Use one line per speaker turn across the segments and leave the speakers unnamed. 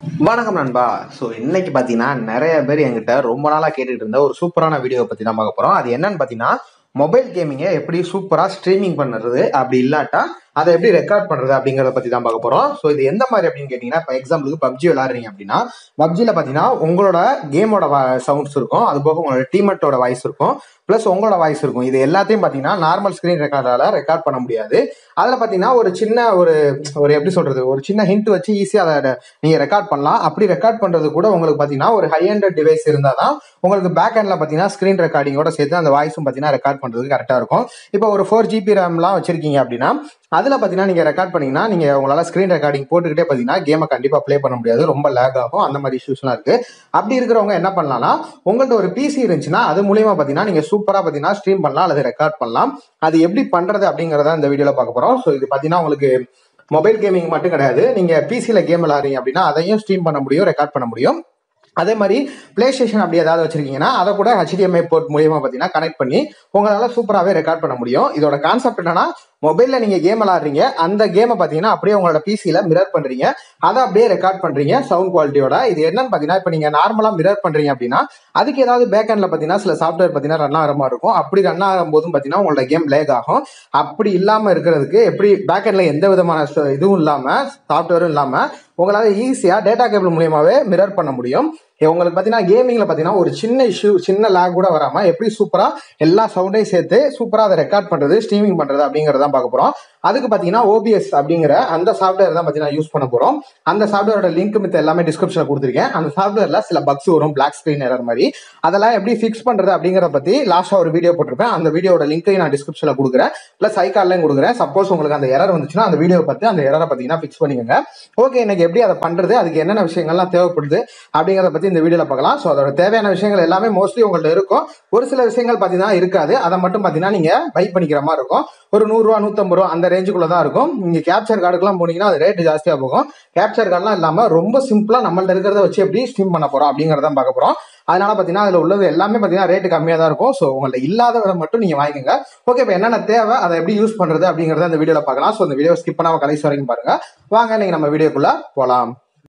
வணக்கம் நண்பா ஸோ இன்னைக்கு பார்த்தீங்கன்னா நிறைய பேர் என்கிட்ட ரொம்ப நாளாக கேட்டுட்டு இருந்த ஒரு சூப்பரான வீடியோ பற்றி தான் பார்க்க போகிறோம் அது என்னன்னு பார்த்தீங்கன்னா மொபைல் கேமிங்கை எப்படி சூப்பராக ஸ்ட்ரீமிங் பண்ணுறது அப்படி இல்லாட்டா அதை எப்படி ரெக்கார்ட் பண்ணுறது அப்படிங்கிறத பற்றி தான் பார்க்க போகிறோம் ஸோ இது எந்த மாதிரி அப்படின்னு கேட்டிங்கன்னா இப்போ எக்ஸாம்பிளுக்கு பப்ஜி விளாட்றீங்க அப்படின்னா பப்ஜியில் பார்த்தீங்கன்னா உங்களோட கேமோட சவுண்ட்ஸ் இருக்கும் அது போக உங்களோட டீமெட்டோட வாய்ஸ் இருக்கும் ப்ளஸ் உங்களோட வாய்ஸ் இருக்கும் இது எல்லாத்தையும் பார்த்தீங்கன்னா நார்மல் ஸ்க்ரீன் ரெக்கார்டால ரெக்கார்ட் பண்ண முடியாது அதில் பார்த்தீங்கன்னா ஒரு சின்ன ஒரு ஒரு எப்படி சொல்றது ஒரு சின்ன ஹிண்ட் வச்சு ஈஸியாக அதை நீங்கள் ரெக்கார்ட் பண்ணலாம் அப்படி ரெக்கார்ட் பண்ணுறது கூட உங்களுக்கு பார்த்தீங்கன்னா ஒரு ஹை ஹண்ட்ரட் டிவைஸ் இருந்தால் தான் உங்களுக்கு பேக் ஹேண்டில் பார்த்தீங்கன்னா ஸ்க்ரீன் ரெக்கார்டிங்கோட சேர்த்து அந்த வாய்ஸும் பார்த்தீங்கன்னா ரெக்கார்ட் பண்ணுறதுக்கு கரெக்டாக இருக்கும் இப்போ ஒரு ஃபோர் ஜிபி ரேம்லாம் வச்சிருக்கீங்க அப்படின்னா அதில் பார்த்தீங்கன்னா நீங்கள் ரெக்கார்ட் பண்ணீங்கன்னா நீங்கள் உங்களால் ஸ்க்ரீன் ரெக்கார்டிங் போட்டுக்கிட்டே பார்த்தீங்கன்னா கேமை கண்டிப்பாக ப்ளே பண்ண முடியாது ரொம்ப லேக் ஆகும் அந்த மாதிரி இஷ்யூஸ்லாம் இருக்குது அப்படி இருக்கிறவங்க என்ன பண்ணலாம்னா உங்கள்ட்ட ஒரு பிசி இருந்துச்சுன்னா அது மூலியமா பார்த்தீங்கன்னா நீங்கள் சூப்பராக பார்த்தீங்கன்னா ஸ்ட்ரீம் பண்ணலாம் அல்லது ரெக்கார்ட் பண்ணலாம் அது எப்படி பண்ணுறது அப்படிங்கிறத இந்த வீடியோவில் பார்க்க போகிறோம் ஸோ இது பார்த்தீங்கன்னா உங்களுக்கு மொபைல் கேமிங் மட்டும் கிடையாது நீங்கள் பிசியில் கேம் விளாட்றீங்க அப்படின்னா அதையும் ஸ்ட்ரீம் பண்ண முடியும் ரெக்கார்ட் பண்ண முடியும் அதே மாதிரி பிளே ஸ்டேஷன் அப்படி ஏதாவது வச்சிருக்கீங்கன்னா அதை கூட HDMI போர்ட் மூலியமா பார்த்தீங்கன்னா கனெக்ட் பண்ணி உங்களால் சூப்பராகவே ரெக்கார்ட் பண்ண முடியும் இதோட கான்செப்ட் என்னன்னா மொபைலில் நீங்கள் கேம் விளாட்றீங்க அந்த கேமை பார்த்தீங்கன்னா அப்படியே உங்களோட பிசியில் மிரர் பண்ணுறீங்க அதை அப்படியே ரெக்கார்ட் பண்ணுறீங்க சவுண்ட் குவாலிட்டியோட இது என்னன்னு பார்த்தீங்கன்னா இப்போ நீங்கள் நார்மலாக மிரர் பண்ணுறீங்க அப்படின்னா அதுக்கு ஏதாவது பேக் ஹேண்டில் பார்த்தீங்கன்னா சில சாஃப்ட்வேர் பார்த்தீங்கன்னா ரன் ஆகிற மாதிரி இருக்கும் அப்படி ரன் ஆகும்போதும் பார்த்தீங்கன்னா உங்களோட கேம் லேக் ஆகும் அப்படி இல்லாமல் இருக்கிறதுக்கு எப்படி பேக் ஹேண்டில் எந்த விதமான ச- இதுவும் இல்லாமல் சாஃப்ட்வேரும் இல்லாமல் உங்களால் ஈஸியாக டேட்டா கேபிள் மூலியமாகவே மிரர் பண்ண முடியும் ஏ, உங்களுக்கு பார்த்தீங்கன்னா கேமிங்கில் பார்த்தீங்கன்னா ஒரு சின்ன இஷ்யூ சின்ன லேக் கூட வராமல் எப்படி சூப்பராக எல்லா சவுண்டையும் சேர்த்து சூப்பராக அதை ரெக்கார்ட் பண்ணுறது ஸ்ட்ரீமிங் பண்ணுறது அப்படிங்கிறத பார்க்க போகிறோம் அதுக்கு பார்த்தீங்கன்னா ஓபிஎஸ் அப்படிங்கிற அந்த சாஃப்ட்வேர் தான் பார்த்தீங்கன்னா யூஸ் பண்ண போகிறோம் அந்த சாஃப்ட்வேரோட லிங்க் மித்த எல்லாமே டிஸ்கிரிப்ஷனில் கொடுத்துருக்கேன் அந்த சாஃப்ட்வேரில் சில பக்ஸ் வரும் பிளாக் ஸ்க்ரீன் எரர் மாதிரி அதெல்லாம் எப்படி ஃபிக்ஸ் பண்ணுறது அப்படிங்கிறத பற்றி லாஸ்ட்டாக ஒரு வீடியோ போட்டிருப்பேன் அந்த வீடியோட லிங்க்கையும் நான் டிஸ்கிரிப்ஷனில் கொடுக்குறேன் ப்ளஸ் ஐகார்லையும் கொடுக்குறேன் சப்போஸ் உங்களுக்கு அந்த எரர் வந்துச்சுன்னா அந்த வீடியோ பார்த்து அந்த எரரை பார்த்தீங்கன்னா ஃபிக்ஸ் பண்ணிக்கோங்க ஓகே எனக்கு எப்படி அதை பண்ணுறது அதுக்கு என்னென்ன விஷயங்கள்லாம் தேவைப்படுது அப்படிங்கிறத பற்றி இந்த வீடியோவில் பார்க்கலாம் ஸோ அதோட தேவையான விஷயங்கள் எல்லாமே மோஸ்ட்லி உங்கள்ட்ட இருக்கும் ஒரு சில விஷயங்கள் பார்த்தீங்கன்னா இருக்காது அதை மட்டும் பார்த்தீங்கன்னா நீங்கள் பை பண்ணிக்கிற மாதிரி இருக்கும் ஒரு நூறுரூவா நூற்றம்பது ரூபா அந்த ரேஞ்சுக்குள்ள தான் இருக்கும் நீங்கள் கேப்சர் கார்டுக்குலாம் போனீங்கன்னா அது ரேட்டு ஜாஸ்தியாக போகும் கேப்சர் கார்டுலாம் இல்லாமல் ரொம்ப சிம்பிளாக நம்மள்ட்ட இருக்கிறத வச்சு எப்படி ஸ்ட்ரீம் பண்ண போகிறோம் அப்படிங்கிறத பார்க்க போகிறோம் அதனால பார்த்தீங்கன்னா அதில் உள்ளது எல்லாமே பார்த்தீங்கன்னா ரேட்டு கம்மியாக தான் இருக்கும் ஸோ உங்கள்ட்ட இல்லாததை மட்டும் நீங்கள் வாங்கிக்கோங்க ஓகே இப்போ என்னென்ன தேவை அதை எப்படி யூஸ் பண்ணுறது அப்படிங்கிறத அந்த வீடியோவில் பார்க்கலாம் ஸோ இந்த வீடியோ ஸ்கிப் பண்ணாமல் கடைசி வரைக்கும் பாருங்க வாங்க நீங்கள் நம்ம வீடியோக்குள்ளே போகலாம்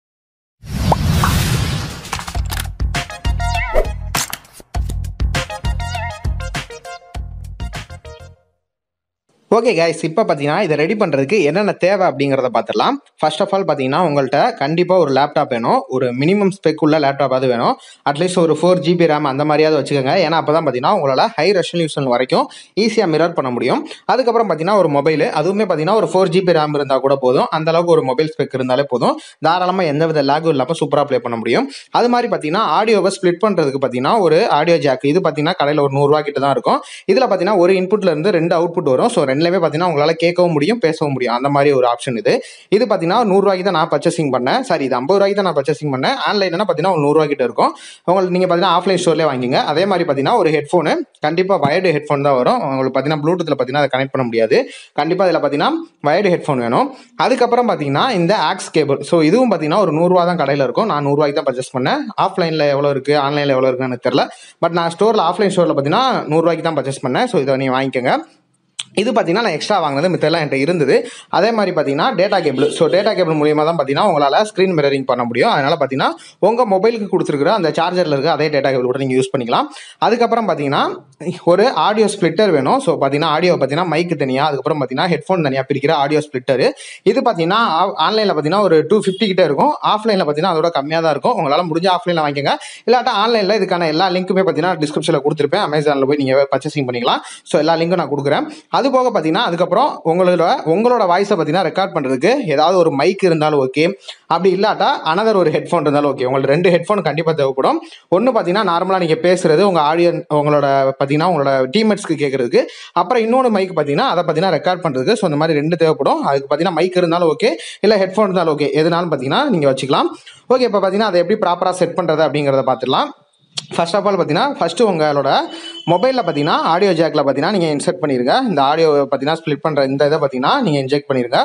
ஓகே கைஸ் இப்போ பார்த்தீங்கன்னா இதை ரெடி பண்ணுறதுக்கு என்னென்ன தேவை அப்படிங்கிறத பார்த்துடலாம் ஃபர்ஸ்ட் ஆஃப் ஆல் பார்த்தீங்கன்னா உங்கள்கிட்ட கண்டிப்பாக ஒரு லேப்டாப் வேணும் ஒரு மினிமம் ஸ்பெக் உள்ள லேப்டாப்பாவது வேணும் அட்லீஸ்ட் ஒரு ஃபோர் ஜிபி ரேம் அந்த மாதிரியாவது வச்சுக்கோங்க ஏன்னா அப்போ தான் பார்த்தீங்கன்னா உங்களால் ஹை ரெசல்யூஷன் வரைக்கும் ஈஸியாக மிரர் பண்ண முடியும் அதுக்கப்புறம் பார்த்தீங்கன்னா ஒரு மொபைல் அதுவுமே பார்த்தீங்கன்னா ஒரு ஃபோர் ஜிபி ரேம் இருந்தால் கூட போதும் அந்த அளவுக்கு ஒரு மொபைல் ஸ்பெக் இருந்தாலே போதும் தாராளமாக எந்த வித லேகும் இல்லாமல் சூப்பராக ப்ளே பண்ண முடியும் அது மாதிரி பார்த்தீங்கன்னா ஆடியோவை ஸ்ப்ளிட் பண்ணுறதுக்கு பார்த்தீங்கன்னா ஒரு ஆடியோ ஜாக் இது பார்த்தீங்கன்னா கடையில் ஒரு நூறுரூவா கிட்ட தான் இருக்கும் இதில் பார்த்தீங்கன்னா ஒரு இன்புட்ல இருந்து ரெண்டு அவுட்புட் வரும் ஸோ ரெண்டுலேயுமே பார்த்தீங்கன்னா உங்களால் கேட்கவும் முடியும் பேசவும் முடியும் அந்த மாதிரி ஒரு ஆப்ஷன் இது இது பார்த்தீங்கன்னா நூறுரூவாய்க்கு தான் நான் பர்ச்சேசிங் பண்ணேன் சாரி இது ஐம்பது ரூபாய்க்கு தான் நான் பர்ச்சேசிங் பண்ணேன் ஆன்லைன்னா பார்த்தீங்கன்னா ஒரு நூறுரூவா கிட்ட இருக்கும் உங்களுக்கு நீங்கள் பார்த்தீங்கன்னா ஆஃப்லைன் ஸ்டோர்லேயே வாங்கிங்க அதே மாதிரி பார்த்தீங்கன்னா ஒரு ஹெட்ஃபோனு கண்டிப்பாக வயர்டு ஹெட்ஃபோன் தான் வரும் உங்களுக்கு பார்த்தீங்கன்னா ப்ளூடூத்தில் பார்த்தீங்கன்னா அதை கனெக்ட் பண்ண முடியாது கண்டிப்பாக இதில் பார்த்தீங்கன்னா வயர்டு ஹெட்ஃபோன் வேணும் அதுக்கப்புறம் பார்த்தீங்கன்னா இந்த ஆக்ஸ் கேபிள் ஸோ இதுவும் பார்த்தீங்கன்னா ஒரு நூறுரூவா தான் கடையில் இருக்கும் நான் நூறுரூவாய்க்கு தான் பர்ச்சேஸ் பண்ணேன் ஆஃப்லைனில் எவ்வளோ இருக்குது ஆன்லைனில் எவ்வளோ இருக்குன்னு எனக்கு தெரியல பட் நான் ஸ்டோரில் ஆஃப்லைன் ஸ்டோரில் பார்த்தீங்கன்னா நூறுரூவாய்க்கு தான் பர்ச்சேஸ் பண்ணேன் ஸோ இதை நீங்கள் வாங்கிக்கோங்க இது பார்த்தீங்கன்னா நான் எக்ஸ்ட்ரா வாங்கினது மித்தெல்லாம் என்கிட்ட இருந்தது அதே மாதிரி பார்த்தீங்கன்னா data cable so data cable மூலியமாக தான் பார்த்தீங்கன்னா உங்களால் ஸ்க்ரீன் மிரரிங் பண்ண முடியும் அதனால் பார்த்தீங்கன்னா உங்கள் மொபைலுக்கு கொடுத்துருக்குற அந்த சார்ஜரில் இருக்க அதே டேட்டா கேபிள் கூட நீங்கள் யூஸ் பண்ணிக்கலாம் அதுக்கப்புறம் பார்த்தீங்கன்னா ஒரு ஆடியோ ஸ்ப்ளிட்டர் வேணும் ஸோ பார்த்தீங்கன்னா ஆடியோ பார்த்தீங்கன்னா மைக்கு தனியாக அதுக்கப்புறம் பார்த்தீங்கன்னா ஹெட்ஃபோன் தனியாக பிரிக்கிற ஆடியோ ஸ்ப்ளிட்டர் இது பார்த்தீங்கன்னா ஆன்லைனில் பார்த்தீங்கன்னா ஒரு டூ ஃபிஃப்டி கிட்ட இருக்கும் ஆஃப்லைனில் பார்த்தீங்கன்னா அதோட கம்மியாக தான் இருக்கும் உங்களால் முடிஞ்ச ஆஃப்லைனில் வாங்கிக்கோங்க இல்லாட்டா ஆன்லைனில் இதுக்கான எல்லா லிங்க்குமே பார்த்தீங்கன்னா டிஸ்கிரிப்ஷனில் கொடுத்துருப்பேன் அமேசானில் போய் நீங்கள் பர்ச்சேசிங் பண்ணிக்கலாம் ஸோ எல்லா லிங்க்கும் நான் கொடுக்குறேன் அது போக பார்த்தீங்கன்னா அதுக்கப்புறம் உங்களோட உங்களோட வாய்ஸை பார்த்தீங்கன்னா ரெக்கார்ட் பண்ணுறதுக்கு ஏதாவது ஒரு மைக் இருந்தாலும் ஓகே அப்படி இல்லாட்டா அனதர் ஒரு ஹெட்ஃபோன் இருந்தாலும் ஓகே உங்களுக்கு ரெண்டு ஹெட்ஃபோன் கண்டிப்பாக தேவைப்படும் ஒன்று பார்த்தீங்கன்னா நார்மலாக நீங்கள் பேசுறது உங்கள் ஆடியோ உங்களோட பார்த்தீங்கன்னா உங்களோட டீம்மேட்ஸ்க்கு கேட்குறதுக்கு அப்புறம் இன்னொன்று மைக் பார்த்தீங்கன்னா அதை பார்த்தீங்கன்னா ரெக்கார்ட் பண்ணுறதுக்கு ஸோ இந்த மாதிரி ரெண்டு தேவைப்படும் அதுக்கு பார்த்தீங்கன்னா மைக் இருந்தாலும் ஓகே இல்லை ஹெட்ஃபோன் இருந்தாலும் ஓகே எதுனாலும் பார்த்தீங்கன்னா நீங்கள் வச்சுக்கலாம் ஓகே இப்போ பார்த்தீங்கன்னா அதை எப்படி ப்ராப்பராக செட் பண்ணுறது அப்படிங்கிறத பார்த்துடலாம் ஃபர்ஸ்ட் ஆஃப் ஆல் பார்த்தீங்கன்னா ஃபஸ்ட்டு உங்களோட மொபைலில் பார்த்தீங்கன்னா ஆடியோ ஜாக்கில் பார்த்தீங்கன்னா நீங்கள் இன்செர்ட் பண்ணிருங்க இந்த ஆடியோ பார்த்தீங்கன்னா ஸ்ப்ளிட் பண்ணுற இந்த இதை பார்த்தீங்கன்னா நீங்கள் இன்ஜெக்ட் பண்ணிருங்க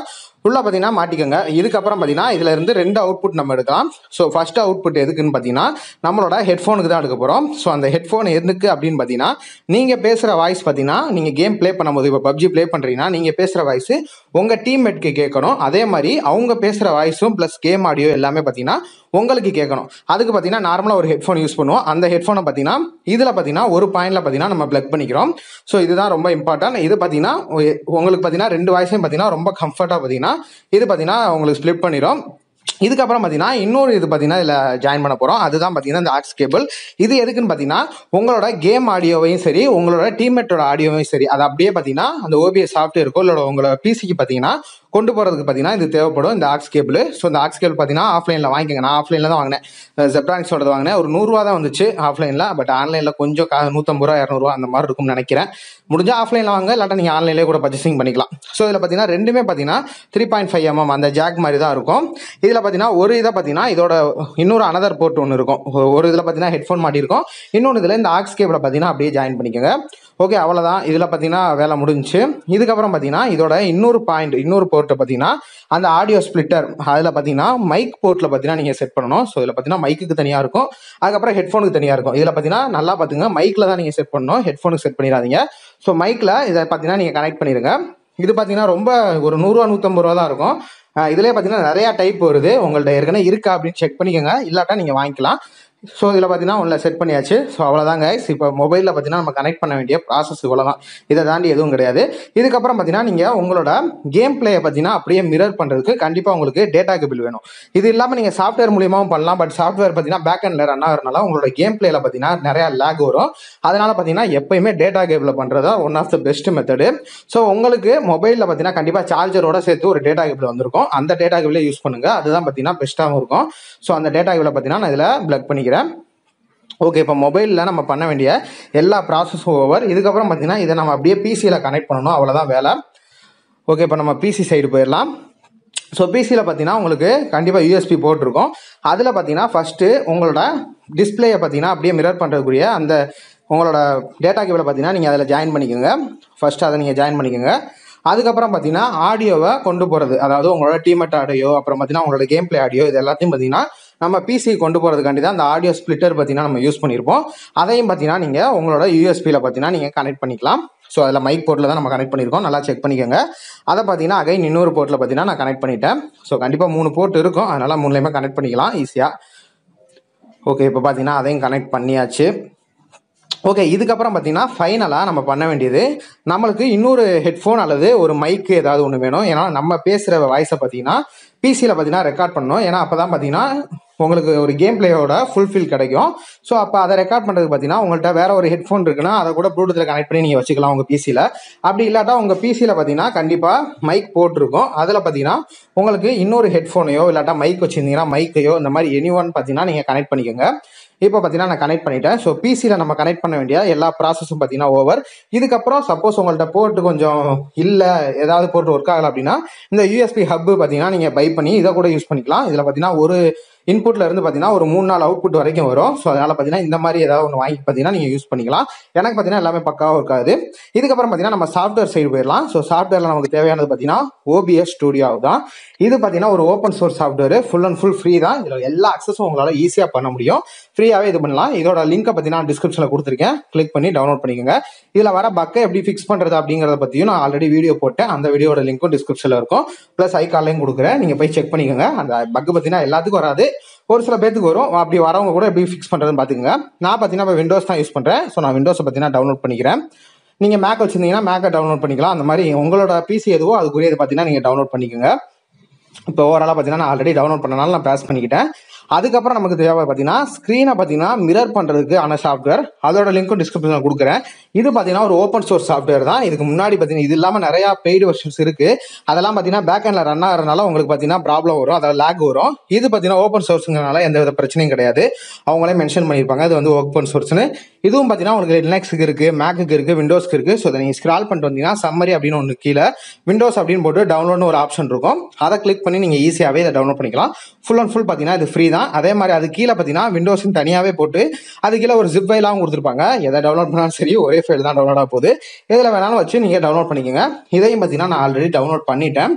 உள்ள பார்த்தீங்கன்னா மாட்டிக்கோங்க இதுக்கப்புறம் பார்த்தீங்கன்னா இதுல இருந்து ரெண்டு அவுட்புட் நம்ம எடுக்கலாம் ஸோ ஃபர்ஸ்ட் அவுட்புட் எதுக்குன்னு பார்த்தீங்கன்னா நம்மளோட ஹெட்ஃபோனுக்கு தான் எடுக்க போகிறோம் ஸோ அந்த ஹெட்ஃபோன் எதுக்கு அப்படின்னு பார்த்தீங்கன்னா நீங்கள் பேசுகிற வாய்ஸ் பார்த்தீங்கன்னா நீங்கள் கேம் ப்ளே பண்ணும்போது இப்போ பப்ஜி ப்ளே பண்ணுறீங்கன்னா நீங்கள் பேசுகிற வாய்ஸ் உங்கள் டீம்மேட்க்கு கேட்கணும் அதே மாதிரி அவங்க பேசுகிற வாய்ஸும் ப்ளஸ் கேம் ஆடியோ எல்லாமே பார்த்தீங்கன்னா உங்களுக்கு கேட்கணும் அதுக்கு பார்த்தீங்கன்னா நார்மலாக ஒரு ஹெட்ஃபோன் யூஸ் பண்ணுவோம் அந்த ஹெட்ஃபோனை பார்த்தீங்கன்னா இதில் பார்த்தீங்கன்னா ஒரு பாயிண்ட்ல பார்த்தீங்கன்னா நம்ம ப்ளக் பண்ணிக்கிறோம் ஸோ இதுதான் ரொம்ப இம்பார்ட்டன்ட் இது பார்த்தீங்கன்னா உ- உங்களுக்கு பார்த்தீங்கன்னா ரெண்டு வாய்ஸையும் பார்த்தீங்கன்னா ரொம்ப கம்ஃபர்ட்டாக பார்த்தீங்கன்னா இது பார்த்தீங்கன்னா உங்களுக்கு ஸ்ப்ளிட் பண்ணிடும் இதுக்கப்புறம் பார்த்தீங்கன்னா இன்னொரு இது பார்த்தீங்கன்னா இதில் ஜாயின் பண்ண போகிறோம் அதுதான் பார்த்தீங்கன்னா இந்த ஆக்ஸ் கேபிள் இது எதுக்குன்னு பார்த்தீங்கன்னா உங்களோட கேம் ஆடியோவையும் சரி உங்களோட டீம்மேட்டோட ஆடியோவையும் சரி அது அப்படியே பார்த்தீங்கன்னா அந்த ஓபிஎஸ் சாஃப்ட்வேருக்கோ இல்லை உங்களோட பிசிக்கு பார்த்தீங்கன்னா கொண்டு போகிறதுக்கு பார்த்தீங்கன்னா இது தேவைப்படும் இந்த ஆக்ஸ் கேபிள் ஸோ இந்த ஆக்ஸ் கேபிள் பார்த்தீங்கன்னா ஆஃப்லைனில் வாங்கிக்கோங்க நான் ஆஃப்லைனில் தான் வாங்கினேன் ஜெப்ரானிக்ஸோட வாங்கினேன் ஒரு நூறுரூவா தான் வந்துச்சு ஆஃப்லைனில் பட் ஆன்லைனில் கொஞ்சம் கா நூற்றம்பது ரூபா இரநூறுவா அந்த மாதிரி இருக்கும்னு நினைக்கிறேன் முடிஞ்சால் ஆஃப்லைனில் வாங்க இல்லாட்டா நீங்கள் ஆன்லைன்லேயே கூட பர்ச்சேசிங் பண்ணிக்கலாம் ஸோ இதில் பார்த்தீங்கன்னா ரெண்டுமே பார்த்தீங்கன்னா த்ரீ பாயிண்ட் ஃபைவ் எம்எம் அந்த ஜாக் மாதிரி தான் இருக்கும் இதில் பார்த்தீங்கன்னா ஒரு இதை பார்த்தீங்கன்னா இதோட இன்னொரு அனதர் போர்ட் ஒன்று இருக்கும் ஒரு- ஒரு இதில் பார்த்தீங்கன்னா ஹெட்ஃபோன் மாட்டியிருக்கும் இன்னொன்று இதில் இந்த ஆக்ஸ் கேபிளை பார்த்தீங்கன்னா அப்படியே ஜாயின் பண்ணிக்கோங்க ஓகே அவ்வளோதான் இதில் பார்த்தீங்கன்னா வேலை முடிஞ்சுச்சு இதுக்கப்புறம் பார்த்தீங்கன்னா இதோட இன்னொரு பாயிண்ட் இன்னொரு போர்ட்டை பார்த்தீங்கன்னா அந்த ஆடியோ ஸ்ப்ளிட்டர் அதில் பார்த்தீங்கன்னா மைக் போர்ட்டில் பார்த்தீங்கன்னா நீங்கள் செட் பண்ணணும் ஸோ இதில் பார்த்தீங்கன்னா மைக்குக்கு தனியாக இருக்கும் அதுக்கப்புறம் ஹெட்ஃபோனுக்கு தனியாக இருக்கும் இதில் பார்த்தீங்கன்னா நல்லா பார்த்துங்க மைக்கில் தான் நீங்கள் செட் பண்ணணும் ஹெட்ஃபோனுக்கு செட் பண்ணிடாதீங்க ஸோ மைக்கில் இதை பார்த்தீங்கன்னா நீங்கள் கனெக்ட் பண்ணிடுங்க இது பார்த்தீங்கன்னா ரொம்ப ஒரு நூறுரூவா நூற்றம்பது ரூபா தான் இருக்கும் அஹ் இதுலயே பார்த்தீங்கன்னா நிறையா டைப் வருது உங்கள்ட்ட ஏற்கனவே இருக்கா அப்படின்னு செக் பண்ணிக்கோங்க இல்லாட்டா நீங்கள் வாங்கிக்கலாம் ஸோ இதில் பார்த்தீங்கன்னா உள்ள செட் பண்ணியாச்சு ஸோ அவ்வளோதான் கைஸ் இப்போ மொபைலில் பார்த்தீங்கன்னா நம்ம கனெக்ட் பண்ண வேண்டிய ப்ராசஸ் இவ்வளோ தான் இதை தாண்டி எதுவும் கிடையாது இதுக்கப்புறம் பார்த்தீங்கன்னா நீங்கள் உங்களோட கேம் பிளேயை பார்த்தீங்கன்னா அப்படியே மிரர் பண்ணுறதுக்கு கண்டிப்பாக உங்களுக்கு டேட்டா கேபிள் வேணும் இது இல்லாமல் நீங்கள் சாஃப்ட்வேர் மூலியமாகவும் பண்ணலாம் பட் சாஃப்ட்வேர் பார்த்தீங்கன்னா பேக் அண்டில் ரன் ஆகிறனால உங்களோட கேம் பிளேயில் பார்த்தீங்கன்னா நிறையா லேக் வரும் அதனால பார்த்தீங்கன்னா எப்பயுமே டேட்டா கேபிள் பண்ணுறது one of the best method so உங்களுக்கு மொபைலில் பார்த்தீங்கன்னா கண்டிப்பாக சார்ஜரோட சேர்த்து ஒரு டேட்டா கேபிள் வந்திருக்கும் அந்த டேட்டா கேபிளே யூஸ் பண்ணுங்க அதுதான் பார்த்தீங்கன்னா பெஸ்ட்டாகவும் இருக்கும் ஸோ அந்த டேட்டா கேபிளை பார்த்தீங்கன்னா நான் இதில் பிளக் பண்ணிக்கிறேன் ஓகே இப்போ மொபைலில் நம்ம பண்ண வேண்டிய எல்லா ப்ராசஸும் ஓவர் இதுக்கப்புறம் பார்த்தீங்கன்னா இதை நம்ம அப்படியே பிசியில் கனெக்ட் பண்ணணும் அவ்வளோதான் வேலை ஓகே இப்போ நம்ம பிசி சைடு போயிடலாம் ஸோ பிசியில் பார்த்தீங்கன்னா உங்களுக்கு கண்டிப்பாக யூஎஸ்பி போட்டிருக்கும் அதில் பார்த்தீங்கன்னா ஃபஸ்ட்டு உங்களோட டிஸ்பிளேயை பார்த்தீங்கன்னா அப்படியே மிரர் பண்ணுறதுக்குரிய அந்த உங்களோட டேட்டா கேபிளை பார்த்தீங்கன்னா நீங்கள் அதில் ஜாயின் பண்ணிக்கோங்க ஃபஸ்ட்டு அதை நீங்கள் ஜாயின் பண்ணிக்கோங்க அதுக்கப்புறம் பார்த்தீங்கன்னா ஆடியோவை கொண்டு போகிறது அதாவது உங்களோட டீமெட் ஆடியோ அப்புறம் பார்த்தீங்கன்னா உங்களோட கேம் பிளே ஆடியோ இது எல்லாத்தையும் பார்த்தீங்கன்னா நம்ம பிசி கொண்டு போகிறதுக்காண்டி தான் அந்த ஆடியோ ஸ்ப்ளிட்டர் பார்த்தீங்கன்னா நம்ம யூஸ் பண்ணியிருப்போம் அதையும் பார்த்தீங்கன்னா நீங்கள் உங்களோட யூஎஸ்பியில் பார்த்தீங்கன்னா நீங்கள் கனெக்ட் பண்ணிக்கலாம் ஸோ அதில் மைக் போர்ட்டில் தான் நம்ம கனெக்ட் பண்ணியிருக்கோம் நல்லா செக் பண்ணிக்கோங்க அதை பார்த்தீங்கன்னா அகைன் இன்னொரு போர்ட்டில் பார்த்தீங்கன்னா நான் கனெக்ட் பண்ணிட்டேன் ஸோ கண்டிப்பாக மூணு போர்ட் இருக்கும் அதனால் மூணுலேயுமே கனெக்ட் பண்ணிக்கலாம் ஈஸியாக ஓகே இப்போ பார்த்தீங்கன்னா அதையும் கனெக்ட் பண்ணியாச்சு ஓகே இதுக்கப்புறம் பார்த்தீங்கன்னா ஃபைனலாக நம்ம பண்ண வேண்டியது நம்மளுக்கு இன்னொரு ஹெட்ஃபோன் அல்லது ஒரு மைக்கு ஏதாவது ஒன்று வேணும் ஏன்னா நம்ம பேசுகிற வாய்ஸை பார்த்தீங்கன்னா பிசியில் பார்த்தீங்கன்னா ரெக்கார்ட் பண்ணணும் ஏன்னா அப்போ தான் பார்த்தீங்கன்னா உங்களுக்கு ஒரு கேம் பிளேயோட ஃபுல்ஃபில் கிடைக்கும் ஸோ அப்போ அதை ரெக்கார்ட் பண்ணுறதுக்கு பார்த்தீங்கன்னா உங்கள்கிட்ட வேற ஒரு ஹெட்ஃபோன் இருக்குன்னா அதை கூட ப்ளூடூத்தில் கனெக்ட் பண்ணி நீங்கள் வச்சுக்கலாம் உங்கள் பிசியில் அப்படி இல்லாட்டா உங்கள் பிசியில் பார்த்தீங்கன்னா கண்டிப்பாக மைக் போட்டிருக்கும் அதில் பார்த்தீங்கன்னா உங்களுக்கு இன்னொரு ஹெட்ஃபோனையோ இல்லாட்டா மைக் வச்சுருந்தீங்கன்னா மைக்கையோ இந்த மாதிரி எனி ஒன் பார்த்தீங்கன்னா நீங்கள் கனெக்ட் பண்ணிக்கோங்க இப்போ பார்த்தீங்கன்னா நான் கனெக்ட் பண்ணிட்டேன் ஸோ பிசியில் நம்ம கனெக்ட் பண்ண வேண்டிய எல்லா ப்ராசஸும் பார்த்தீங்கன்னா ஓவர் இதுக்கப்புறம் சப்போஸ் உங்கள்ட்ட போர்ட்டு கொஞ்சம் இல்லை ஏதாவது போர்ட் ஒர்க் ஆகலை அப்படின்னா இந்த யூஎஸ்பி ஹப்பு பார்த்தீங்கன்னா நீங்கள் பை பண்ணி இதை கூட யூஸ் பண்ணிக்கலாம் இதில் பார்த்தீங்கன்னா ஒரு இன்புட்ல இருந்து பார்த்தீங்கன்னா ஒரு மூணு நாள் அவுட்புட் வரைக்கும் வரும் ஸோ அதனால பார்த்தீங்கன்னா இந்த மாதிரி ஏதாவது ஒன்று வாங்கி பார்த்தீங்கன்னா நீங்கள் யூஸ் பண்ணிக்கலாம் எனக்கு பார்த்தீங்கன்னா எல்லாமே பக்காவாக இருக்காது இதுக்கப்புறம் பார்த்தீங்கன்னா நம்ம சாஃப்ட்வேர் சைடு போயிடலாம் ஸோ சாஃப்ட்வேரில் நமக்கு தேவையானது பார்த்தீங்கன்னா ஓபிஎஸ் ஸ்டுடியோ தான் இது பார்த்தீங்கன்னா ஒரு open source software full and full free தான் இதில் எல்லா அக்சஸும் உங்களால் ஈஸியாக பண்ண முடியும் ஃப்ரீயாகவே இது பண்ணலாம் இதோட லிங்கை பார்த்தீங்கன்னா டிஸ்கிரிப்ஷனில் கொடுத்துருக்கேன் கிளிக் பண்ணி டவுன்லோட் பண்ணிக்கோங்க இதில் வர பக்கை எப்படி ஃபிக்ஸ் பண்ணுறது அப்படிங்கிறத பற்றியும் நான் ஆல்ரெடி வீடியோ போட்டேன் அந்த வீடியோட லிங்க்கும் டிஸ்கிரிப்ஷனில் இருக்கும் ப்ளஸ் ஐகார்லையும் கொடுக்குறேன் நீங்கள் போய் செக் பண்ணிக்கோங்க அந்த பக்கு பார்த்தீங்கன்னா எல்லாத்துக்கும் வராது ஒரு சில பேத்துக்கு வரும் அப்படி வரவங்க கூட எப்படி ஃபிக்ஸ் பண்ணுறதுன்னு பார்த்துக்கோங்க நான் பார்த்தீங்கன்னா இப்போ விண்டோஸ் தான் யூஸ் பண்ணுறேன் ஸோ நான் விண்டோஸை பார்த்தீங்கன்னா டவுன்லோட் பண்ணிக்கிறேன் நீங்கள் மேக் வச்சிருந்தீங்கன்னா மேக்கை டவுன்லோட் பண்ணிக்கலாம் அந்த மாதிரி உங்களோட பிசி எதுவோ அதுக்குரியது பார்த்தீங்கன்னா நீங்கள் டவுன்லோட் பண்ணிக்கோங்க இப்போ ஓவராலாக பார்த்தீங்கன்னா நான் ஆல்ரெடி டவுன்லோட் பண்ணனால நான் பேஸ் பண்ணிக்கிட்டேன் அதுக்கப்புறம் நமக்கு தேவை பார்த்தீங்கன்னா ஸ்க்ரீனை பார்த்தீங்கன்னா மிரர் பண்ணுறதுக்கு ஆன சாஃப்ட்வேர் அதோட லிங்க்கும் டிஸ்கிரிப்ஷனில் கொடுக்குறேன் இது பார்த்தீங்கன்னா ஒரு ஓப்பன் சோர்ஸ் சாஃப்ட்வேர் தான் இதுக்கு முன்னாடி பார்த்தீங்கன்னா இது இல்லாமல் நிறையா பெய்டு வெர்ஷன்ஸ் இருக்குது அதெல்லாம் பார்த்தீங்கன்னா பேக் ஹேண்டில் ரன் ஆகிறதுனால உங்களுக்கு பார்த்தீங்கன்னா ப்ராப்ளம் வரும் அதாவது லேக் வரும் இது பார்த்தீங்கன்னா ஓப்பன் சோர்ஸுங்கிறனால எந்த வித பிரச்சனையும் கிடையாது அவங்களே மென்ஷன் பண்ணியிருப்பாங்க இது வந்து ஓப்பன் சோர்ஸ்னு இதுவும் பார்த்தீங்கன்னா உங்களுக்கு லினக்ஸுக்கு இருக்குது மேக்குக்கு இருக்குது விண்டோஸ்க்கு இருக்குது ஸோ அதை நீங்கள் ஸ்க்ரால் பண்ணிட்டு வந்தீங்கன்னா சம்மரி அப்படின்னு ஒன்று கீழே விண்டோஸ் அப்படின்னு போட்டு டவுன்லோட்னு ஒரு ஆப்ஷன் இருக்கும் அதை கிளிக் பண்ணி நீங்கள் ஈஸியாகவே இதை டவுன்லோட் பண்ணிக்கலாம் ஃபுல் அண்ட் ஃபுல் பார்த்தீங்கன்னா இது ஃப்ரீ தான் அதே மாதிரி அது கீழே பார்த்தீங்கன்னா விண்டோஸ்னு தனியாகவே போட்டு அது கீழே ஒரு ஜிப் ஃபைலாகவும் கொடுத்துருப்பாங்க எதை டவுன்லோட் பண்ணாலும் சரி ஒரே ஃபைல் தான் டவுன்லோட் ஆக போகுது எதில் வேணாலும் வச்சு நீங்கள் டவுன்லோட் பண்ணிக்கோங்க இதையும் பார்த்தீங்கன்னா நான் ஆல்ரெடி டவுன்லோட் பண்ணிட்டேன்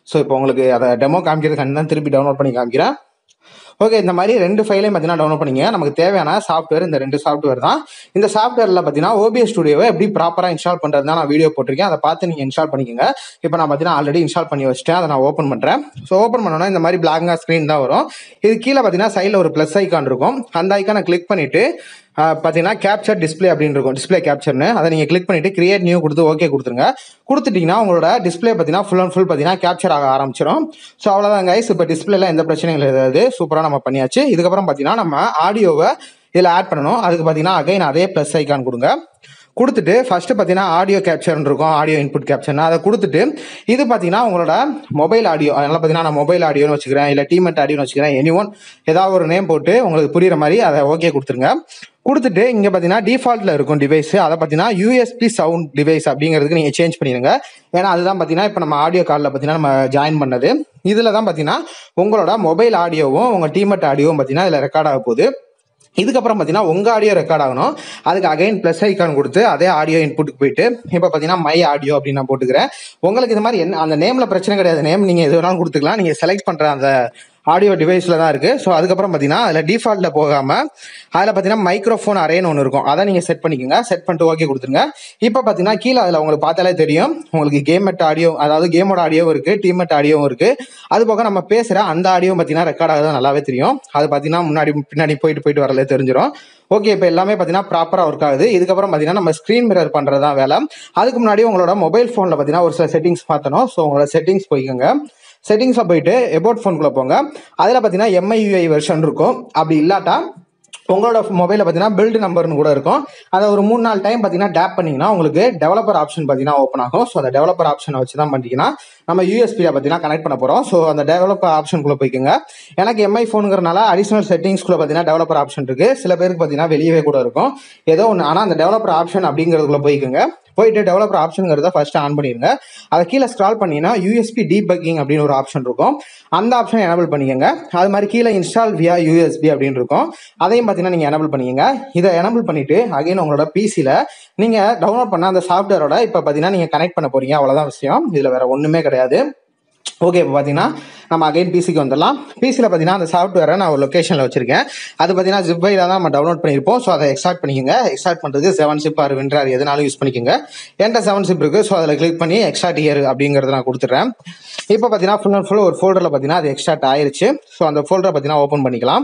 ஸோ இப்போ உங்களுக்கு அதை டெமோ காமிக்கிறதுக்கு தான் திருப்பி டவுன்லோட் பண்ணி காமிக்கிறேன் ஓகே இந்த மாதிரி ரெண்டு ஃபைலையும் பார்த்தீங்கன்னா டவுன்லோட் பண்ணிங்க நமக்கு தேவையான சாஃப்ட்வேர் இந்த ரெண்டு சாஃப்ட்வேர் தான் இந்த சாஃப்ட்வேரில் பார்த்தீங்கன்னா ஓபிஎஸ் ஸ்டுடியோவை எப்படி ப்ராப்பராக இன்ஸ்டால் பண்ணுறது தான் நான் வீடியோ போட்டிருக்கேன் அதை பார்த்து நீங்கள் இன்ஸ்டால் பண்ணிக்கோங்க இப்போ நான் பார்த்தீங்கன்னா ஆல்ரெடி இன்ஸ்டால் பண்ணி வச்சிட்டேன் அதை நான் ஓப்பன் பண்ணுறேன் ஸோ ஓப்பன் பண்ணோன்னா இந்த மாதிரி பிளாங்கா ஸ்க்ரீன் தான் வரும் இது கீழே பார்த்தீங்கன்னா சைடில் ஒரு ப்ளஸ் ஐக்கான் இருக்கும் அந்த ஐக்கானை கிளிக் பண்ணிவிட்டு பார்த்தீங்கன்னா கேப்சர் டிஸ்பிளே அப்படின்னு இருக்கும் டிஸ்பிளே கேப்சர்னு அதை நீங்கள் கிளிக் பண்ணிட்டு கிரியேட் நியூ கொடுத்து ஓகே கொடுத்துருங்க கொடுத்துட்டீங்கன்னா உங்களோட டிஸ்பிளே பார்த்தீங்கன்னா ஃபுல் அண்ட் ஃபுல் பார்த்தீங்கன்னா கேப்சர் ஆக ஆரம்பிச்சிடும் ஸோ அவ்வளோதான் கைஸ் இப்போ டிஸ்பிளேல எந்த பிரச்சனையும் கிடையாது சூப்பராக நம்ம பண்ணியாச்சு இதுக்கப்புறம் பார்த்தீங்கன்னா நம்ம ஆடியோவை இதில் ஆட் பண்ணணும் அதுக்கு பார்த்தீங்கன்னா அகைன் அதே ப்ளஸ் ஐக்கான் கொடுங்க கொடுத்துட்டு ஃபர்ஸ்ட் பார்த்தீங்கன்னா ஆடியோ கேப்சர்னு இருக்கும் ஆடியோ இன்புட் கேப்சர்னு அதை கொடுத்துட்டு இது பார்த்தீங்கன்னா உங்களோட மொபைல் ஆடியோ அதனால பார்த்தீங்கன்னா நான் மொபைல் ஆடியோன்னு வச்சுக்கிறேன் இல்லை டீமெட் ஆடியோன்னு வச்சுக்கிறேன் எனி ஒன் ஏதாவது ஒரு நேம் போட்டு உங்களுக்கு புரியுற மாதிரி அதை ஓகே கொடுத்துருங்க கொடுத்துட்டு இங்கே பார்த்தீங்கன்னா டிஃபால்ட்டில் இருக்கும் டிவைஸ் அதை பார்த்தீங்கன்னா யூஎஸ்பி சவுண்ட் டிவைஸ் அப்படிங்கிறதுக்கு நீங்கள் சேஞ்ச் பண்ணிடுங்க ஏன்னா அதுதான் பார்த்தீங்கன்னா இப்போ நம்ம ஆடியோ காலில் பார்த்தீங்கன்னா நம்ம ஜாயின் பண்ணது இதில் தான் பார்த்தீங்கன்னா உங்களோட மொபைல் ஆடியோவும் உங்கள் டீமெட் ஆடியோவும் பார்த்தீங்கன்னா இதில் ரெக்கார்ட் ஆக போகுது இதுக்கப்புறம் பார்த்தீங்கன்னா உங்கள் ஆடியோ ரெக்கார்ட் ஆகணும் அதுக்கு அகைன் ப்ளஸ் ஐக்கான் கொடுத்து அதே ஆடியோ இன்புட்டுக்கு போயிட்டு இப்போ பார்த்தீங்கன்னா மை ஆடியோ அப்படின்னு நான் போட்டுக்கிறேன் உங்களுக்கு இது மாதிரி என்ன அந்த நேமில் பிரச்சனை கிடையாது நேம் நீங்கள் எது வேணாலும் கொடுத்துக்கலாம் நீங்கள் செலக்ட் பண்ணுற அந்த ஆடியோ டிவைஸில் தான் இருக்குது ஸோ அதுக்கப்புறம் பார்த்தீங்கன்னா அதில் டிஃபால்ட்டில் போகாமல் அதில் பார்த்தீங்கன்னா மைக்ரோஃபோன் அரேன்னு ஒன்று இருக்கும் அதை நீங்கள் செட் பண்ணிக்கோங்க செட் பண்ணிட்டு ஓகே கொடுத்துருங்க இப்போ பார்த்தீங்கன்னா கீழே அதில் உங்களுக்கு பார்த்தாலே தெரியும் உங்களுக்கு கேமெட் ஆடியோ அதாவது கேமோட ஆடியோவும் இருக்குது டீமெட் ஆடியோவும் இருக்குது அது போக நம்ம பேசுகிற அந்த ஆடியோ பார்த்தீங்கன்னா ரெக்கார்ட் ஆகுது நல்லாவே தெரியும் அது பார்த்தீங்கன்னா முன்னாடி பின்னாடி போயிட்டு போயிட்டு வரலே தெரிஞ்சிடும் ஓகே இப்போ எல்லாமே பார்த்தீங்கன்னா ப்ராப்பராக ஒர்க் ஆகுது இதுக்கப்புறம் பார்த்தீங்கன்னா நம்ம ஸ்க்ரீன் மிரர் பண்ணுறது தான் வேலை அதுக்கு முன்னாடி உங்களோட மொபைல் ஃபோனில் பார்த்தீங்கன்னா ஒரு சில செட்டிங்ஸ் பார்த்தணும் ஸோ உங்களோட செட்டிங்ஸ் போய்க்கோங்க செட்டிங்ஸில் போயிட்டு எபோட் ஃபோனுக்குள்ளே போங்க அதில் பார்த்தீங்கன்னா எம்ஐயூஐ வெர்ஷன் இருக்கும் அப்படி இல்லாட்டா உங்களோட மொபைலில் பார்த்தீங்கன்னா பில்டு நம்பர்னு கூட இருக்கும் அதை ஒரு மூணு நாலு டைம் பார்த்தீங்கன்னா டேப் பண்ணிங்கன்னா உங்களுக்கு டெவலப்பர் ஆப்ஷன் பார்த்தீங்கன்னா ஓப்பன் ஆகும் ஸோ அந்த டெவலப்பர் ஆப்ஷனை வச்சு தான் பண்ணிங்கன்னா நம்ம யூஎஸ்பியில் பார்த்தீங்கன்னா கனெக்ட் பண்ண போகிறோம் ஸோ அந்த டெவலப்பர் ஆப்ஷனுக்குள்ளே போய்க்குங்க எனக்கு எம்ஐ ஃபோனுங்கிறனால அடிஷனல் செட்டிங்ஸ்குள்ளே பார்த்தீங்கன்னா டெவலப்பர் ஆப்ஷன் இருக்குது சில பேருக்கு பார்த்தீங்கன்னா வெளியவே கூட இருக்கும் ஏதோ ஒன்று ஆனால் அந்த டெவலப்பர் ஆப்ஷன் அப்படிங்கிறதுக்குள்ள போய்க்குங்க போயிட்டு டெவலப்பர் ஆப்ஷனுங்கிறத ஃபர்ஸ்ட் ஆன் பண்ணிடுங்க அதை கீழே ஸ்க்ரால் பண்ணிங்கன்னா யூஎஸ்பி டீபக்கிங் அப்படின்னு ஒரு ஆப்ஷன் இருக்கும் அந்த ஆப்ஷன் எனபிள் பண்ணிக்கோங்க அது மாதிரி கீழே இன்ஸ்டால் வியா யூஎஸ்பி அப்படின்னு இருக்கும் அதையும் பார்த்தீங்கன்னா நீங்கள் எனபிள் பண்ணிக்கோங்க இதை எனபிள் பண்ணிட்டு அகைன் உங்களோட பிசியில் நீங்கள் டவுன்லோட் பண்ண அந்த சாஃப்ட்வேரோட இப்போ பார்த்தீங்கன்னா நீங்கள் கனெக்ட் பண்ண போறீங்க அவ்வளோதான் விஷயம் இதில் வேற ஒன்றுமே கிடையாது ஓகே இப்போ பார்த்தீங்கன்னா நம்ம அகைன் பிசிக்கு வந்துடலாம் பிசியில் பார்த்தீங்கன்னா அந்த சாஃப்ட்வேரை நான் ஒரு லொக்கேஷனில் வச்சிருக்கேன் அது பார்த்தீங்கன்னா ஜிப்பையில் தான் நம்ம டவுன்லோட் பண்ணியிருப்போம் ஸோ அதை எக்ஸ்ட்ராக்ட் பண்ணிக்கோங்க எக்ஸ்ட்ராக்ட் பண்ணுறதுக்கு செவன் சிப் ஆர் வின்றார் எதுனாலும் யூஸ் பண்ணிக்கோங்க என்கிட்ட செவன் சிப் இருக்குது ஸோ அதில் கிளிக் பண்ணி எக்ஸ்ட்ராக்ட் இயர் அப்படிங்கிறத நான் கொடுத்துட்றேன் இப்போ பார்த்தீங்கன்னா ஃபுல் அண்ட் ஃபுல் ஒரு ஃபோல்டரில் பார்த்தீங்கன்னா அது எக்ஸ்ட்ராக்ட் ஆயிருச்சு ஸோ அந்த ஃபோல்டரை பார்த்தீங்கன்னா ஓப்பன் பண்ணிக்கலாம்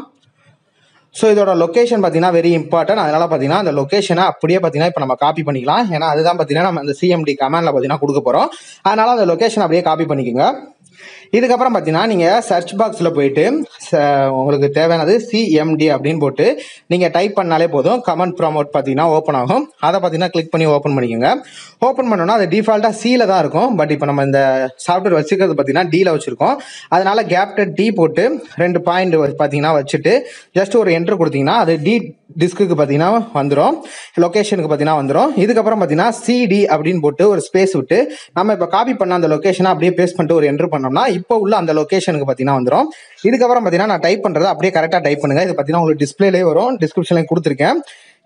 ஸோ இதோட லொக்கேஷன் பார்த்தீங்கன்னா வெரி இம்பார்ட்டன்ட் அதனால பார்த்தீங்கன்னா அந்த லொக்கேஷனை அப்படியே பார்த்தீங்கன்னா இப்போ நம்ம காப்பி பண்ணிக்கலாம் ஏன்னா அதுதான் பார்த்தீங்கன்னா நம்ம அந்த சிஎம்டி கமாண்டில் பார்த்தீங்கன்னா கொடுக்க போகிறோம் அதனால அந்த லொக்கேஷன் அப்படியே காப்பி பண்ணிக்கோங்க இதுக்கப்புறம் பார்த்தீங்கன்னா நீங்கள் சர்ச் பாக்ஸில் போயிட்டு ச- உங்களுக்கு தேவையானது சிஎம்டி அப்படின்னு போட்டு நீங்கள் டைப் பண்ணாலே போதும் கமெண்ட் ப்ராமோட் பார்த்தீங்கன்னா ஓப்பன் ஆகும் அதை பார்த்தீங்கன்னா கிளிக் பண்ணி ஓப்பன் பண்ணிக்கோங்க ஓப்பன் பண்ணோன்னா அது டிஃபால்ட்டாக சியில் தான் இருக்கும் பட் இப்போ நம்ம இந்த சாஃப்ட்வேர் வச்சுக்கிறது பார்த்தீங்கன்னா டியில் வச்சுருக்கோம் அதனால கேப்டட் டி போட்டு ரெண்டு பாயிண்ட் பார்த்தீங்கன்னா வச்சுட்டு ஜஸ்ட் ஒரு என்ட்ரு கொடுத்தீங்கன்னா அது டி டிஸ்க்கு பார்த்தீங்கன்னா வந்துடும் லொக்கேஷனுக்கு பார்த்தீங்கன்னா வந்துடும் இதுக்கப்புறம் பார்த்தீங்கன்னா சிடி அப்படின்னு போட்டு ஒரு ஸ்பேஸ் விட்டு நம்ம இப்போ காப்பி பண்ண அந்த லொக்கேஷனை அப்படியே பேஸ்ட் பண்ணிட்டு ஒரு என்ட்ரு பண்ணோம்னா இப்போ உள்ள அந்த லொக்கேஷனுக்கு பார்த்தீங்கன்னா வந்துடும் இதுக்கப்புறம் பார்த்தீங்கன்னா நான் டைப் பண்ணுறது அப்படியே கரெக்டாக டைப் பண்ணுங்க இது பார்த்தீங்கன்னா உங்களுக்கு டிஸ்பிளேலேயே வரும் டிஸ்கிரிப்ஷன்லையும் கொடுத்துருக்கேன்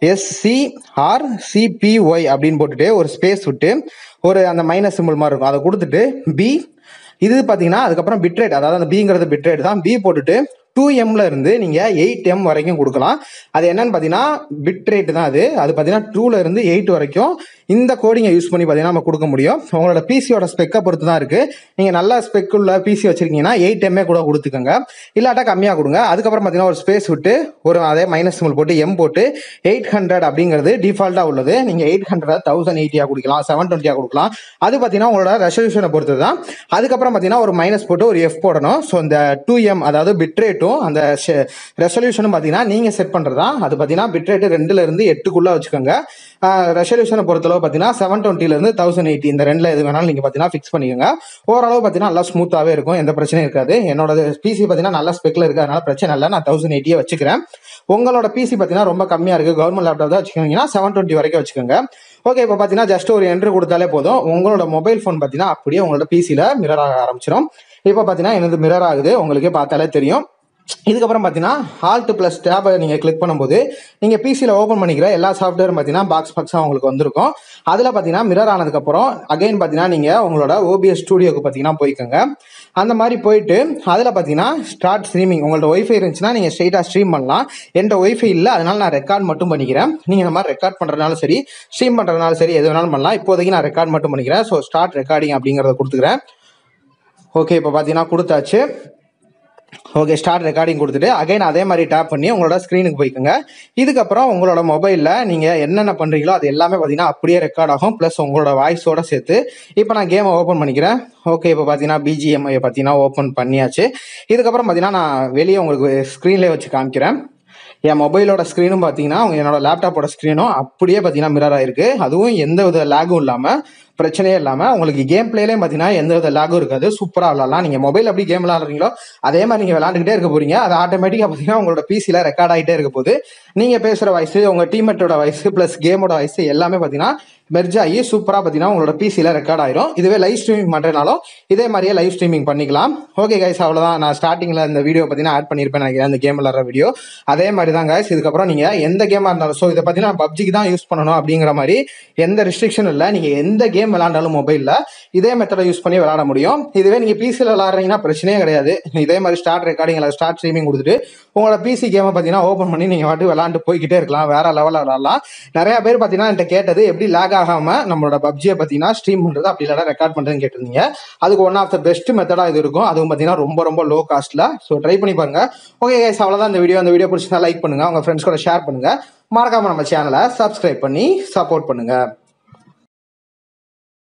எஸ்சிஆர் சிபிஒய் அப்படின்னு போட்டுட்டு ஒரு ஸ்பேஸ் விட்டு ஒரு அந்த மைனஸ் சிம்பிள் மாதிரி இருக்கும் அதை கொடுத்துட்டு பி இது பார்த்தீங்கன்னா அதுக்கப்புறம் பிட்ரேட் அதாவது அந்த பிங்கிறது பிட்ரேட் தான் பி போட்டுட்டு டூ எம்ல இருந்து நீங்க எயிட் எம் வரைக்கும் கொடுக்கலாம் அது என்னன்னு பார்த்தீங்கன்னா பிட் ரேட் தான் அது அது பார்த்தீங்கன்னா டூல இருந்து எயிட் வரைக்கும் இந்த கோடிங்கை யூஸ் பண்ணி பார்த்தீங்கன்னா நம்ம கொடுக்க முடியும் உங்களோட பிசியோட ஸ்பெக்கை பொறுத்து தான் இருக்கு நீங்க நல்ல ஸ்பெக் உள்ள பிசி வச்சிருக்கீங்கன்னா எயிட் எம்ஏ கூட கொடுத்துக்கோங்க இல்லாட்டா கம்மியாக கொடுங்க அதுக்கப்புறம் பார்த்தீங்கன்னா ஒரு ஸ்பேஸ் விட்டு ஒரு அதே மைனஸ் சிம்பிள் போட்டு எம் போட்டு எயிட் ஹண்ட்ரட் அப்படிங்கிறது டிஃபால்ட்டாக உள்ளது நீங்க எயிட் ஹண்ட்ரட் தௌசண்ட் எயிட்டியா கொடுக்கலாம் செவன் டுவெண்ட்டியா கொடுக்கலாம் அது பார்த்தீங்கன்னா உங்களோட ரெசல்யூஷனை பொறுத்து தான் அதுக்கப்புறம் பார்த்தீங்கன்னா ஒரு மைனஸ் போட்டு ஒரு எஃப் போடணும் ஸோ இந்த டூ எம் அதாவது பிட்ரேட்டும் அந்த ரெசல்யூஷனும் பார்த்தீங்கன்னா நீங்கள் செட் பண்ணுறது தான் அது பார்த்தீங்கன்னா பிட்ரேட்டு ரெண்டுல இருந்து எட்டுக்குள்ளே வச்சுக்கோங்க ரெசல்யூஷனை பொறுத்தளவு பார்த்தீங்கன்னா செவன் டுவெண்ட்டிலேருந்து தௌசண்ட் எயிட்டி இந்த ரெண்டில் எது வேணாலும் நீங்கள் பார்த்தீங்கன்னா ஃபிக்ஸ் பண்ணிக்கோங்க ஓரளவு பார்த்தீங்கன்னா நல்லா ஸ்மூத்தாகவே இருக்கும் எந்த பிரச்சனையும் இருக்காது என்னோட பிசி பார்த்தீங்கன்னா நல்ல ஸ்பெக்கில் இருக்குது அதனால பிரச்சனை இல்லை நான் தௌசண்ட் எயிட்டியே வச்சுக்கிறேன் உங்களோட பிசி பார்த்தீங்கன்னா ரொம்ப கம்மியாக இருக்குது கவர்மெண்ட் லேப்டாப் தான் வச்சுக்கோங்கன்னா செவன் டுவெண்ட்டி வரைக்கும் வச்சுக்கோங்க ஓகே இப்போ பார்த்தீங்கன்னா ஜஸ்ட் ஒரு என்ட்ரு கொடுத்தாலே போதும் உங்களோட மொபைல் ஃபோன் பார்த்தீங்கன்னா அப்படியே உங்களோட பிசியில் மிரர் ஆக ஆரம்பிச்சிடும் இப்போ பார்த்தீங்கன்னா எனது மிரர் ஆகுது உங்களுக்கே பார்த்தாலே தெரியும் இதுக்கப்புறம் பார்த்தீங்கன்னா ஆல்ட் ப்ளஸ் டேபை நீங்கள் கிளிக் பண்ணும்போது நீங்கள் பிசியில் ஓப்பன் பண்ணிக்கிற எல்லா சாஃப்ட்வேரும் பார்த்தீங்கன்னா பாக்ஸ் பாக்ஸாக உங்களுக்கு வந்திருக்கும் அதில் பார்த்தீங்கன்னா மிரர் ஆனதுக்கப்புறம் அகைன் பார்த்தீங்கன்னா நீங்கள் உங்களோட ஓபிஎஸ் ஸ்டூடியோக்கு பார்த்தீங்கன்னா போய்க்கோங்க அந்த மாதிரி போயிட்டு அதில் பார்த்தீங்கன்னா ஸ்டார்ட் ஸ்ட்ரீமிங் உங்கள்ட்ட ஒய்ஃபை இருந்துச்சுன்னா நீங்கள் ஸ்ட்ரெயிட்டாக ஸ்ட்ரீம் பண்ணலாம் என்கிட்ட ஒய்ஃபை இல்லை அதனால நான் ரெக்கார்ட் மட்டும் பண்ணிக்கிறேன் நீங்கள் இந்த மாதிரி ரெக்கார்ட் பண்ணுறதுனாலும் சரி ஸ்ட்ரீம் பண்ணுறதுனாலும் சரி எது வேணாலும் பண்ணலாம் இப்போதைக்கு நான் ரெக்கார்ட் மட்டும் பண்ணிக்கிறேன் ஸோ ஸ்டார்ட் ரெக்கார்டிங் அப்படிங்கிறத கொடுத்துக்கிறேன் ஓகே இப்போ பார்த்தீங்கன்னா கொடுத்தாச்சு ஓகே ஸ்டார்ட் ரெக்கார்டிங் கொடுத்துட்டு அகைன் அதே மாதிரி டேப் பண்ணி உங்களோட ஸ்க்ரீனுக்கு போய்க்குங்க இதுக்கப்புறம் உங்களோட மொபைலில் நீங்கள் என்னென்ன பண்ணுறீங்களோ அது எல்லாமே பார்த்தீங்கன்னா அப்படியே ரெக்கார்ட் ஆகும் ப்ளஸ் உங்களோட வாய்ஸோட சேர்த்து இப்போ நான் கேமை ஓப்பன் பண்ணிக்கிறேன் ஓகே இப்போ பார்த்தீங்கன்னா பிஜிஎம்ஐ பார்த்தீங்கன்னா ஓப்பன் பண்ணியாச்சு இதுக்கப்புறம் பார்த்தீங்கன்னா நான் வெளியே உங்களுக்கு ஸ்க்ரீன்லேயே வச்சு காமிக்கிறேன் என் மொபைலோட ஸ்க்ரீனும் பார்த்தீங்கன்னா உங்க என்னோட லேப்டாப்போட ஸ்க்ரீனும் அப்படியே பார்த்தீங்கன்னா மிரர் ஆயிருக்கு அதுவும் எந்த வித லேகும் இல்லாமல் பிரச்சனையே இல்லாமல் உங்களுக்கு கேம் பிளேலையும் பார்த்தீங்கன்னா எந்த வித லேகும் இருக்காது சூப்பராக விளாட்லாம் நீங்கள் மொபைல் எப்படி கேம் விளாட்றீங்களோ அதே மாதிரி நீங்கள் விளாண்டுக்கிட்டே இருக்க போறீங்க அது ஆட்டோமேட்டிக்காக பார்த்தீங்கன்னா உங்களோட பிசியில் ரெக்கார்ட் ஆகிட்டே இருக்க போகுது நீங்கள் பேசுகிற வாய்ஸ் உங்கள் டீம்மேட்டோட வாய்ஸ் ப்ளஸ் கேமோட வாய்ஸ் எல்லாமே பார்த்தீங்கன்னா மெர்ஜ் ஆகி சூப்பராக பார்த்தீங்கன்னா உங்களோட பிசியில் ரெக்கார்ட் ஆயிரும் இதுவே லைவ் ஸ்ட்ரீமிங் பண்ணுறதுனாலும் இதே மாதிரியே லைவ் ஸ்ட்ரீமிங் பண்ணிக்கலாம் ஓகே கைஸ் அவ்வளோதான் நான் ஸ்டார்டிங்கில் இந்த வீடியோ பார்த்தீங்கன்னா ஆட் பண்ணியிருப்பேன் நினைக்கிறேன் இந்த கேம் விளாட்ற வீடியோ அதே மாதிரி தான் கைஸ் இதுக்கப்புறம் நீங்கள் எந்த கேமாக இருந்தாலும் ஸோ இதை பார்த்தீங்கன்னா பப்ஜிக்கு தான் யூஸ் பண்ணணும் அப்படிங்கிற மாதிரி எந்த ரெஸ்ட்ரிக்ஷன் இல்லை நீங்கள் எந்த கேம் விளாண்டாலும் மொபைலில் இதே மெத்தடை யூஸ் பண்ணி விளாட முடியும் இதுவே நீங்கள் பிசியில் விளாட்றீங்கன்னா பிரச்சனையே கிடையாது இதே மாதிரி ஸ்டார்ட் ரெக்கார்டிங் இல்லை ஸ்டார்ட் ஸ்ட்ரீமிங் கொடுத்துட்டு உங்களோட பிசி கேமை பார்த்தீங்கன்னா ஓப்பன் பண்ணி நீங்கள் வாட்டு விளாண்டு போய்கிட்டே இருக்கலாம் வேற லெவலில் விளாட்லாம் நிறைய பேர் பார்த்தீங்கன்னா என்கிட்ட கேட்டது எப்படி லேக் ஆகாமல் நம்மளோட பப்ஜியை பார்த்தீங்கன்னா ஸ்ட்ரீம் பண்ணுறது அப்படி இல்லைனா ரெக்கார்ட் பண்ணுறதுன்னு கேட்டிருந்தீங்க அதுக்கு ஒன் ஆஃப் த பெஸ்ட் மெத்தடாக இது இருக்கும் அதுவும் பார்த்தீங்கன்னா ரொம்ப ரொம்ப லோ காஸ்ட்டில் ஸோ ட்ரை பண்ணி பாருங்க ஓகே கைஸ் அவ்வளோதான் இந்த வீடியோ அந்த வீடியோ பிடிச்சிருந்தா லைக் பண்ணுங்க உங்கள் ஃப்ரெண்ட்ஸ் கூட ஷேர் பண்ணுங்க மறக்காம நம்ம சேனலை சப்ஸ்கிரைப் பண்ணி சப்போர்ட் பண்ணுங்க